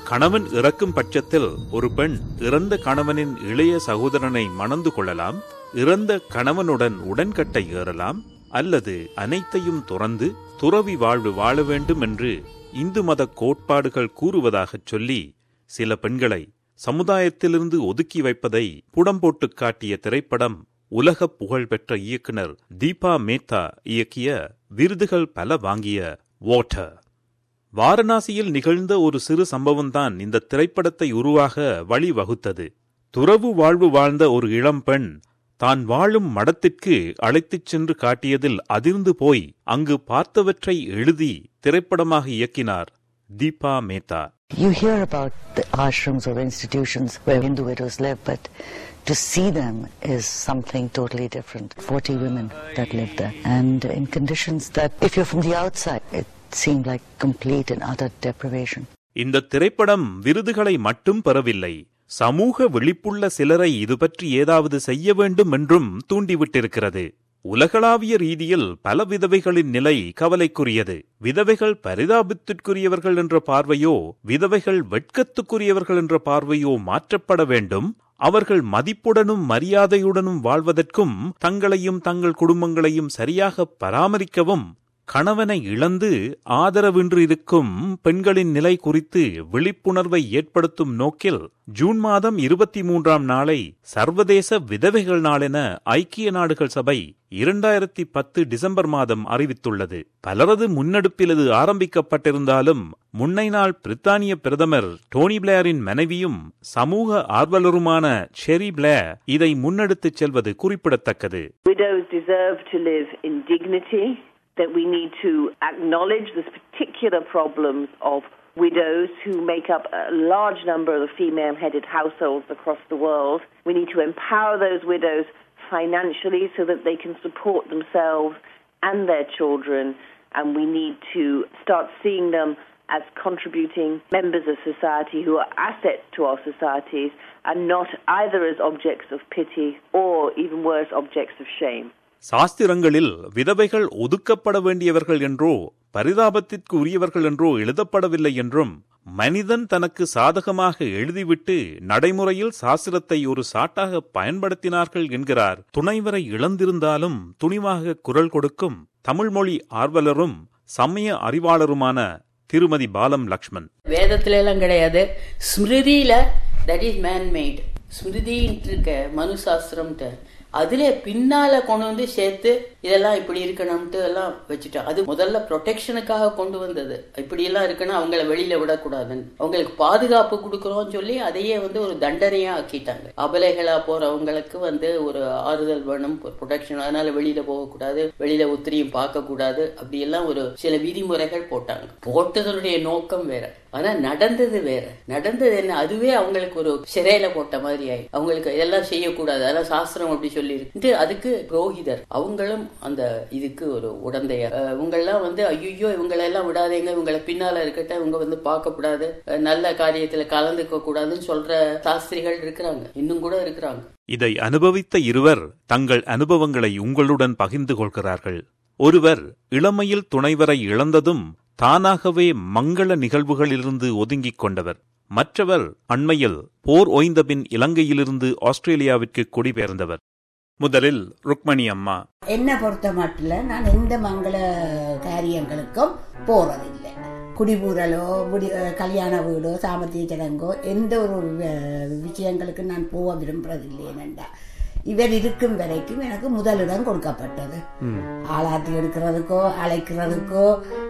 கணவன் இறக்கும் பட்சத்தில் ஒரு பெண் இறந்த கணவனின் இளைய சகோதரனை மணந்து கொள்ளலாம் இறந்த கணவனுடன் உடன்கட்டை ஏறலாம் அல்லது அனைத்தையும் துறந்து துறவி வாழ்வு வாழ வேண்டும் என்று இந்து மத கோட்பாடுகள் கூறுவதாகச் சொல்லி சில பெண்களை சமுதாயத்திலிருந்து ஒதுக்கி வைப்பதை புடம் போட்டுக் காட்டிய திரைப்படம் உலக புகழ்பெற்ற இயக்குனர் தீபா மேத்தா இயக்கிய விருதுகள் பல வாங்கிய வாட்டர் வாரணாசியில் நிகழ்ந்த ஒரு சிறு சம்பவம்தான் இந்த திரைப்படத்தை உருவாக வழிவகுத்தது துறவு வாழ்வு வாழ்ந்த ஒரு இளம்பெண் தான் வாழும் மடத்திற்கு அழைத்துச் சென்று காட்டியதில் அதிர்ந்து போய் அங்கு பார்த்தவற்றை எழுதி திரைப்படமாக இயக்கினார் Deepa Mehta You hear about the ashrams or institutions where Hindu widows live, but to see them is something totally different. 40 women that live there, and in conditions that, if you're from the outside, it seemed like complete and utter deprivation. இந்த திரைப்படம் விருதுகளை மட்டும் பெறவில்லை சமூக விழிப்புள்ள சிலரை இது பற்றி ஏதாவது செய்ய வேண்டும் என்றும் தூண்டிவிட்டிருக்கிறது உலகளாவிய ரீதியில் பல விதவைகளின் நிலை கவலைக்குரியது விதவைகள் பரிதாபத்திற்குரியவர்கள் என்ற பார்வையோ விதவைகள் வெட்கத்துக்குரியவர்கள் என்ற பார்வையோ மாற்றப்பட வேண்டும் அவர்கள் மதிப்புடனும் மரியாதையுடனும் வாழ்வதற்கும் தங்களையும் தங்கள் குடும்பங்களையும் சரியாக பராமரிக்கவும் கணவனை இழந்து ஆதரவின்றி இருக்கும் பெண்களின் நிலை குறித்து விழிப்புணர்வை ஏற்படுத்தும் நோக்கில் ஜூன் மாதம் இருபத்தி மூன்றாம் நாளை சர்வதேச விதவைகள் நாளென ஐக்கிய நாடுகள் சபை இரண்டாயிரத்தி பத்து டிசம்பர் மாதம் அறிவித்துள்ளது பலரது முன்னெடுப்பில் இது ஆரம்பிக்கப்பட்டிருந்தாலும் முன்னை நாள் பிரித்தானிய பிரதமர் டோனி பிளேரின் மனைவியும் சமூக ஆர்வலருமான ஷெரி பிளேர் இதை முன்னெடுத்துச் செல்வது குறிப்பிடத்தக்கது Widows deserve to live in dignity, that we need to acknowledge the particular problems of widows who make up a large number of the female headed households across the world. We need to empower those widows financially so that they can support themselves and their children, and we need to start seeing them as contributing members of society who are assets to our societies and not either as objects of pity or even worse, objects of shame. சாஸ்திரங்களில் விதவைகள் ஒதுக்கப்பட வேண்டியவர்கள் என்றோ பரிதாபத்திற்கு உரியவர்கள் என்றோ எழுதப்படவில்லை என்றும் மனிதன் தனக்கு சாதகமாக எழுதிவிட்டு நடைமுறையில் சாஸ்திரத்தை ஒரு சாட்டாக பயன்படுத்தினார்கள் என்கிறார் துணைவரை இழந்திருந்தாலும் துணிவாக குரல் கொடுக்கும் தமிழ்மொழி ஆர்வலரும் சமய அறிவாளருமான திருமதி பாலம் லக்ஷ்மன் வேதத்துல எல்லாம் கிடையாது ஸ்மிருதியில தட் இஸ் மேன் மேட் ஸ்மிருதின்ட்டு இருக்க மனு சாஸ்திரம்ட்டு அதுல பின்னால கொண்டு வந்து சேர்த்து இதெல்லாம் இப்படி இருக்கணும்ட்டு எல்லாம் வச்சுட்டோம் அது முதல்ல ப்ரொடெக்ஷனுக்காக கொண்டு வந்தது இப்படி எல்லாம் இருக்குன்னு அவங்கள வெளியில விடக்கூடாதுன்னு அவங்களுக்கு பாதுகாப்பு கொடுக்கறோம்னு சொல்லி அதையே வந்து ஒரு தண்டனையா ஆக்கிட்டாங்க அபலைகளா போறவங்களுக்கு வந்து ஒரு ஆறுதல் வேணும் ப்ரொடெக்ஷன் அதனால வெளியில போகக்கூடாது வெளியில உத்திரியும் பார்க்க கூடாது அப்படி எல்லாம் ஒரு சில விதிமுறைகள் போட்டாங்க போட்டதனுடைய நோக்கம் வேற ஆனா நடந்தது வேற நடந்தது என்ன அதுவே அவங்களுக்கு ஒரு சிறையில போட்ட மாதிரி ஆயி அவங்களுக்கு இதெல்லாம் செய்யக்கூடாது அதெல்லாம் சாஸ்திரம் அப்படி சொல்லி இருக்கு அதுக்கு புரோகிதர் அவங்களும் அந்த இதுக்கு ஒரு உடந்தையர் அஹ் இவங்கெல்லாம் வந்து ஐயோ இவங்களெல்லாம் விடாதீங்க இவங்களை பின்னால இருக்கட்டும் இவங்க வந்து பார்க்க கூடாது அஹ் நல்ல காரியத்துல கலந்துக்க கூடாதுன்னு சொல்ற சாஸ்திரிகள் இருக்கிறாங்க இன்னும் கூட இருக்கிறாங்க இதை அனுபவித்த இருவர் தங்கள் அனுபவங்களை உங்களுடன் பகிர்ந்து கொள்கிறார்கள் ஒருவர் இளமையில் துணைவரை இழந்ததும் தானாகவே மங்கள நிகழ்வுகளிலிருந்து ஒதுங்கிக் கொண்டவர் மற்றவர் அண்மையில் போர் ஓய்ந்தபின் இலங்கையிலிருந்து ஆஸ்திரேலியாவிற்கு குடிபெயர்ந்தவர் முதலில் ருக்மணி அம்மா என்னை பொறுத்த மட்டும் நான் எந்த மங்கள காரியங்களுக்கும் போறதில்லை குடிபூரலோ முடி கல்யாண வீடோ சாமர்த்திய சடங்கோ எந்த ஒரு அஹ், விஷயங்களுக்கு நான் போக விரும்புறதில்லை என்னண்டா இவர் இருக்கும் வரைக்கும் எனக்கு முதலிடம் கொடுக்கப்பட்டது ஆளாத்தி எடுக்கிறதுக்கோ அழைக்கிறதுக்கோ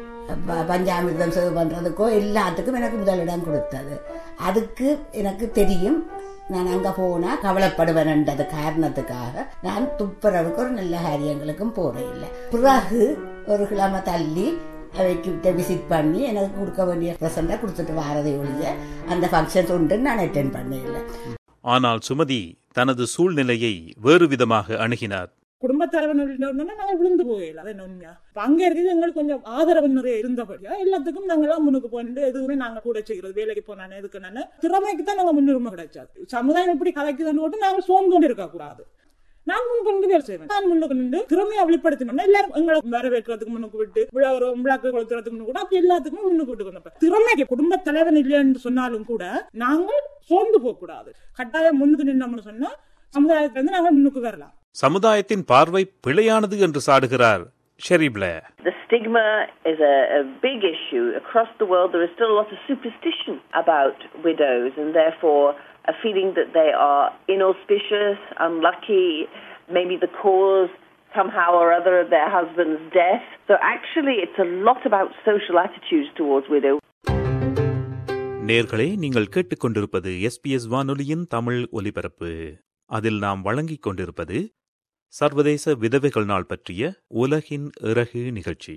ப- பஞ்சாமிர்தம் சேவ் பண்றதுக்கோ எல்லாத்துக்கும் எனக்கு முதலிடம் கொடுத்தது அதுக்கு எனக்கு தெரியும் நான் அங்க போனா கவலைப்படுவேன்ன்றது காரணத்துக்காக நான் துப்புரவுக்கு ஒரு நல்ல காரியங்களுக்கும் போறேன் இல்லை பிறகு ஒரு கிழமை தள்ளி அவைக்கு விசிட் பண்ணி எனக்கு கொடுக்க வேண்டிய ப்ரெசண்டை கொடுத்துட்டு வாரதை ஒழிய அந்த ஃபங்க்ஷன்ஸ் உண்டு நான் அட்டென்ட் பண்ண இல்லை ஆனால் சுமதி தனது சூழ்நிலையை வேறு விதமாக அணுகினார் குடும்பத்தலைவன் நாங்கள் விழுந்து போயிடல அது என்ன உண்மையா இப்ப அங்க இருக்கிறது எங்களுக்கு கொஞ்சம் ஆதரவு நிறைய இருந்தபடியா எல்லாத்துக்கும் நாங்களாம் முன்னுக்கு போயிட்டு எதுவுமே நாங்க கூட செய்கிறது வேலைக்கு போனானே எதுக்கு நான் திறமைக்கு தான் நாங்க முன்னுரிமை கிடைச்சாது சமுதாயம் எப்படி கலைக்குதுன்னு போட்டு நாங்க சோர்ந்து கொண்டு இருக்க கூடாது நான் முன்னுக்கு நின்று வேலை செய்வேன் நான் முன்னுக்கு நின்று திறமையை வெளிப்படுத்தணும்னா எல்லாரும் எங்களை வரவேற்கிறதுக்கு முன்னுக்கு விட்டு விழா விழாக்கு கொளுத்துறதுக்கு முன்னுக்கு கூட அப்படி எல்லாத்துக்குமே முன்னுக்கு விட்டு கொண்டு போய் திறமைக்கு குடும்ப தலைவன் இல்லைன்னு சொன்னாலும் கூட நாங்கள் சோர்ந்து போக கூடாது கட்டாயம் முன்னுக்கு நின்னோம்னு சொன்னா சமுதாயத்துல இருந்து நாங்கள் முன்னுக்கு வரலாம் சமுதாயத்தின் பார்வை பிழையானது என்று சாடுகிறார் ஷெரிப்ல The stigma is a, a big issue. Across the world, there is still a lot of superstition about widows, and therefore a feeling that they are inauspicious, unlucky, maybe the cause somehow or other of their husband's death. So actually, it's a lot about social attitudes towards widows. நேர்களே நீங்கள் கேட்டுக்கொண்டிருப்பது SBS வானொலியின் தமிழ் ஒலிபரப்பு அதில் நாம் வழங்கிக் கொண்டிருப்பது சர்வதேச விதவைகள் நாள் பற்றிய உலகின் இறகு நிகழ்ச்சி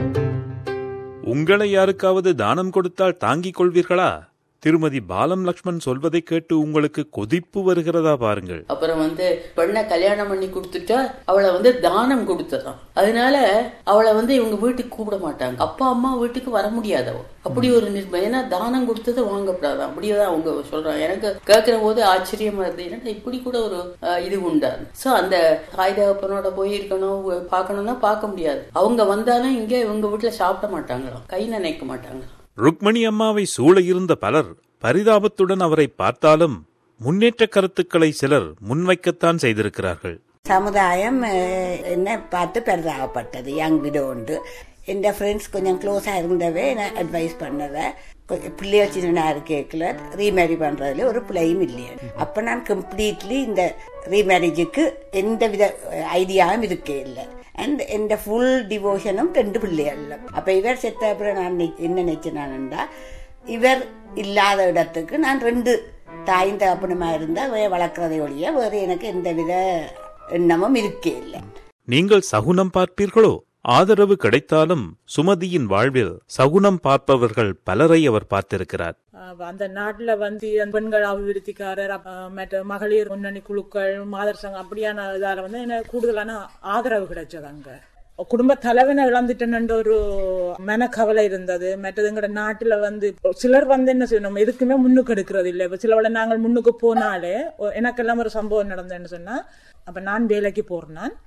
உங்களை யாருக்காவது தானம் கொடுத்தால் தாங்கிக் கொள்வீர்களா திருமதி பாலம் லக்ஷ்மண் சொல்வதை கேட்டு உங்களுக்கு கொதிப்பு வருகிறதா பாருங்கள் அப்புறம் வந்து பெண்ணை கல்யாணம் பண்ணி கொடுத்துட்டா அவளை வந்து தானம் கொடுத்ததாம் அதனால அவளை வந்து இவங்க வீட்டுக்கு கூப்பிட மாட்டாங்க அப்பா அம்மா வீட்டுக்கு வர முடியாது அவ அப்படி ஒரு நிர்பந்தம் ஏன்னா தானம் கொடுத்தது வாங்கப்படாது அப்படியேதான் அவங்க சொல்றாங்க எனக்கு கேட்கிற போது ஆச்சரியமா இருந்தது ஏன்னா இப்படி கூட ஒரு அஹ், இது உண்டா சோ அந்த தாய் தகப்பனோட போய் இருக்கணும் உ- பார்க்கணும்னா பார்க்க முடியாது அவங்க வந்தாலும் இங்க இவங்க வீட்டுல சாப்பிட மாட்டாங்களாம் கை நினைக்க மாட்டாங்களாம் ருக்மணி அம்மாவை சூழ இருந்த பலர் பரிதாபத்துடன் அவரை பார்த்தாலும் முன்னேற்ற கருத்துக்களை சிலர் முன்வைக்கத்தான் செய்திருக்கிறார்கள் சமுதாயம் அஹ், என்ன பார்த்து பெரிதாகப்பட்டது யங் விடோ உண்டு என் ஃப்ரெண்ட்ஸ் கொஞ்சம் க்ளோஸாக இருந்தவே நான் அட்வைஸ் பண்ணதை கொ- பிள்ளைகள் சின்ன இருக்கேக்கில் ரீமேரி பண்ணுறதுல ஒரு பிள்ளையும் இல்லையா அப்போ நான் கம்ப்ளீட்லி இந்த ரீமேரேஜுக்கு எந்த வித ஐடியாவும் இருக்கே இல்லை அண்ட் எந்த ஃபுல் டிவோஷனும் ரெண்டு பிள்ளைகள் அப்போ இவர் செத்த அப்புறம் நான் நெ- என்ன நினைச்சேனான்டா இவர் இல்லாத இடத்துக்கு நான் ரெண்டு தாயும் தகப்பனுமா இருந்தா வே வளர்க்கறதை ஒழிய வேறு எனக்கு எந்தவித எண்ணமும் இருக்கே இல்லை நீங்கள் சகுனம் பார்ப்பீர்களோ ஆதரவு கிடைத்தாலும் சுமதியின் வாழ்வில் சகுனம் பார்ப்பவர்கள் பலரை அவர் பார்த்திருக்கிறார் அஹ் அந்த நாட்டுல வந்து பெண்கள் அபிவிருத்திக்காரர் அஹ் மற்ற மகளிர் முன்னணி குழுக்கள் மாதர் சங்கம் அப்படியான இதால வந்து எனக்கு கூடுதலான ஆதரவு கிடைச்சது அங்க குடும்ப தலைவனை இழந்துட்டேன்ற ஒரு மனக்கவலை இருந்தது மற்றது எங்கட நாட்டுல வந்து சிலர் வந்து என்ன செய்யணும் எதுக்குமே முன்னுக்கு எடுக்கிறது இல்லை இப்ப சிலவளை நாங்கள் முன்னுக்கு போனாலே ஒ- எனக்கெல்லாம் ஒரு சம்பவம் நடந்ததுன்னு சொன்னா அப்ப நான் வேலைக்கு போறேன் நான்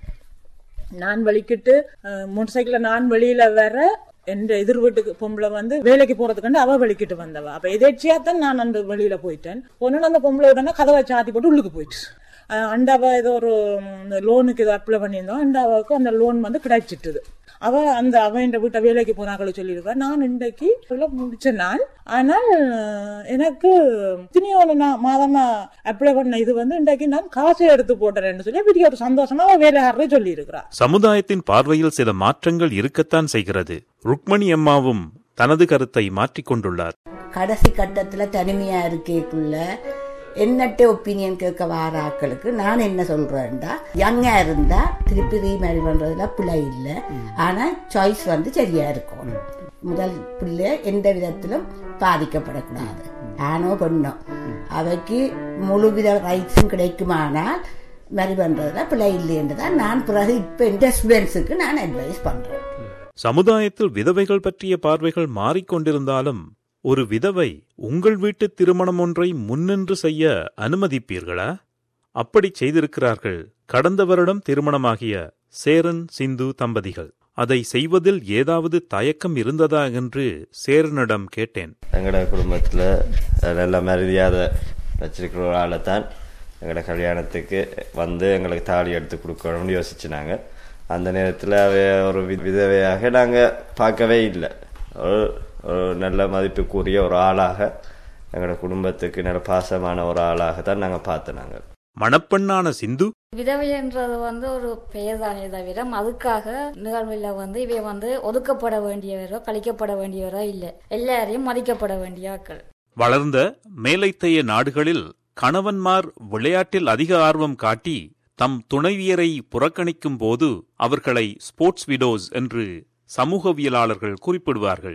நான் வலிக்கிட்டு மோட்டர் சைக்கிள்ல நான் வெளியில வர என் எதிர் வீட்டுக்கு பொம்பளை வந்து வேலைக்கு போறதுக்கு அவ வலிக்கிட்டு வந்தவ அப்ப எதேச்சியா தான் நான் அந்த வெளியில போயிட்டேன் பொண்ணு அந்த பொம்பளை உடனே கதவை சாத்தி போட்டு உள்ளுக்கு போயிட்டு அஹ் அண்டாவா ஏதோ ஒரு லோனுக்கு ஏதோ அப்ளை பண்ணியிருந்தோம் அண்டாவாவுக்கு அந்த லோன் வந்து கிடைச்சிட்டுது அவ அந்த அவன் வீட்டை வேலைக்கு போனாக்களை சொல்லியிருக்கா நான் இன்றைக்கு இதெல்லாம் முடிச்சேன் நான் ஆனால் அஹ், எனக்கு இத்தனையோ நான் மாதமா அப்ளை பண்ண இது வந்து இன்றைக்கு நான் காசை எடுத்து போட்டேன்னு சொல்லி பெரிய ஒரு சந்தோஷமா அவ வேலையாடுறே சொல்லி இருக்கிறா சமுதாயத்தின் பார்வையில் சில மாற்றங்கள் இருக்கத்தான் செய்கிறது ருக்மணி அம்மாவும் தனது கருத்தை மாற்றிக் கொண்டுள்ளார் கடைசி கட்டத்துல தனிமையா இருக்கேக்குள்ள என்னட்ட ஒப்பீனியன் கேட்க வர ஆட்களுக்கு நான் என்ன சொல்றேன்டா யங்கா இருந்தா திருப்பி ரீமேரி பண்றதுல பிள்ளை இல்லை ஆனா சாய்ஸ் வந்து சரியா இருக்கும் முதல் பிள்ளை எந்த விதத்திலும் பாதிக்கப்படக்கூடாது ஆணோ பெண்ணோ அவைக்கு முழுவித ரைட்ஸும் கிடைக்குமானால் மேரி பண்றதுல பிள்ளை இல்லைன்றதான் நான் பிறகு இப்ப இந்த ஸ்டூடெண்ட்ஸுக்கு நான் அட்வைஸ் பண்றேன் சமுதாயத்தில் விதவைகள் பற்றிய பார்வைகள் மாறிக்கொண்டிருந்தாலும் ஒரு விதவை உங்கள் வீட்டு திருமணம் ஒன்றை முன்னின்று செய்ய அனுமதிப்பீர்களா அப்படி செய்திருக்கிறார்கள் கடந்த வருடம் திருமணமாகிய சேரன் சிந்து தம்பதிகள் அதை செய்வதில் ஏதாவது தயக்கம் இருந்ததா என்று சேரனிடம் கேட்டேன் எங்களோட குடும்பத்தில் நல்ல மரியாதை வச்சிருக்கிற ஒரு ஆளை தான் எங்களோட கல்யாணத்துக்கு வந்து எங்களுக்கு தாலி எடுத்து கொடுக்கணும்னு யோசிச்சுனாங்க அந்த நேரத்தில் அவைய ஒரு வி- விதவையாக நாங்கள் பார்க்கவே இல்லை ஒரு ஒரு நல்ல மதிப்புக்குரிய ஒரு ஆளாக எங்களோட குடும்பத்துக்கு நல்ல பாசமான ஒரு ஆளாக தான் நாங்கள் பார்த்தோம் நாங்கள் மணப்பெண்ணான சிந்து விதவைன்றது வந்து ஒரு பெயர் தானே தவிர அதுக்காக நிகழ்வில் வந்து இவை வந்து ஒதுக்கப்பட வேண்டியவரோ கழிக்கப்பட வேண்டியவரோ இல்லை எல்லாரையும் மதிக்கப்பட வேண்டிய ஆட்கள் வளர்ந்த மேலைத்தைய நாடுகளில் கணவன்மார் விளையாட்டில் அதிக ஆர்வம் காட்டி தம் துணைவியரை புறக்கணிக்கும் போது அவர்களை ஸ்போர்ட்ஸ் விடோஸ் என்று சமூகவியலாளர்கள் குறிப்பிடுவார்கள்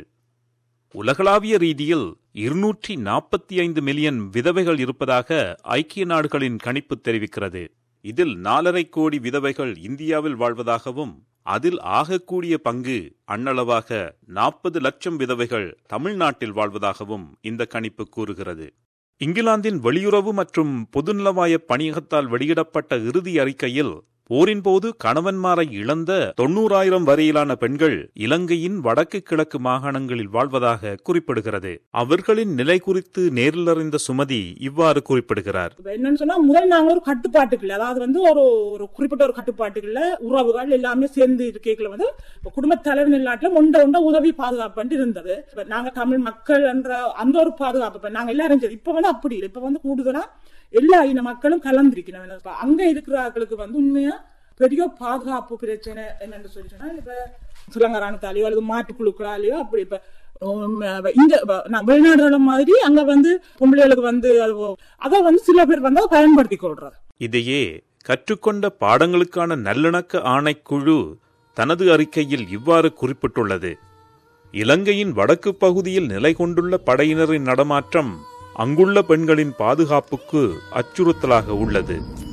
உலகளாவிய ரீதியில் இருநூற்றி நாற்பத்தி ஐந்து மில்லியன் விதவைகள் இருப்பதாக ஐக்கிய நாடுகளின் கணிப்பு தெரிவிக்கிறது இதில் நாலரை கோடி விதவைகள் இந்தியாவில் வாழ்வதாகவும் அதில் ஆகக்கூடிய பங்கு அண்ணளவாக நாற்பது லட்சம் விதவைகள் தமிழ்நாட்டில் வாழ்வதாகவும் இந்த கணிப்பு கூறுகிறது இங்கிலாந்தின் வெளியுறவு மற்றும் பொதுநலவாய பணியகத்தால் வெளியிடப்பட்ட இறுதி அறிக்கையில் போரின் போது கணவன்மாரை இழந்த தொன்னூறாயிரம் வரையிலான பெண்கள் இலங்கையின் வடக்கு கிழக்கு மாகாணங்களில் வாழ்வதாக குறிப்பிடுகிறது அவர்களின் நிலை குறித்து நேரில் அறிந்த சுமதி இவ்வாறு குறிப்பிடுகிறார் இப்ப என்னன்னு சொன்னா முதல் நாங்க ஒரு கட்டுப்பாட்டுக்குள்ள அதாவது வந்து ஒரு ஒரு குறிப்பிட்ட ஒரு கட்டுப்பாட்டுக்குள்ள உறவுகள் எல்லாமே சேர்ந்து இருக்கைகளை வந்து இப்ப குடும்ப தலைவர் இல்லாட்டில ஒண்ட ஒண்ட உதவி பாதுகாப்பு இருந்தது இப்ப நாங்க தமிழ் மக்கள் என்ற அந்த ஒரு பாதுகாப்பு இப்ப நாங்க எல்லாரும் சரி இப்ப வந்து அப்படி இல்லை இப்ப வந்து கூடுதலா எல்லா இன மக்களும் கலந்திருக்கணும் இப்ப அங்க இருக்கிறவர்களுக்கு வந்து உண்மையா பெரிய பாதுகாப்பு பிரச்சனை என்னன்னு சொல்லி சொன்னா இப்ப சுலங்கரானத்தாலேயோ அல்லது மாட்டுக்குழுக்களாலேயோ அப்படி இப்ப உம், இங்க இப்ப நான் வெளிநாடுகள மாதிரி அங்க வந்து பொம்பளைகளுக்கு வந்து அது- அதை வந்து சில பேர் வந்து அதை பயன்படுத்தி கொள்றாரு இதையே கற்றுக்கொண்ட பாடங்களுக்கான நல்லிணக்க ஆணைக்குழு தனது அறிக்கையில் இவ்வாறு குறிப்பிட்டுள்ளது இலங்கையின் வடக்கு பகுதியில் நிலை கொண்டுள்ள படையினரின் நடமாற்றம் அங்குள்ள பெண்களின் பாதுகாப்புக்கு அச்சுறுத்தலாக உள்ளது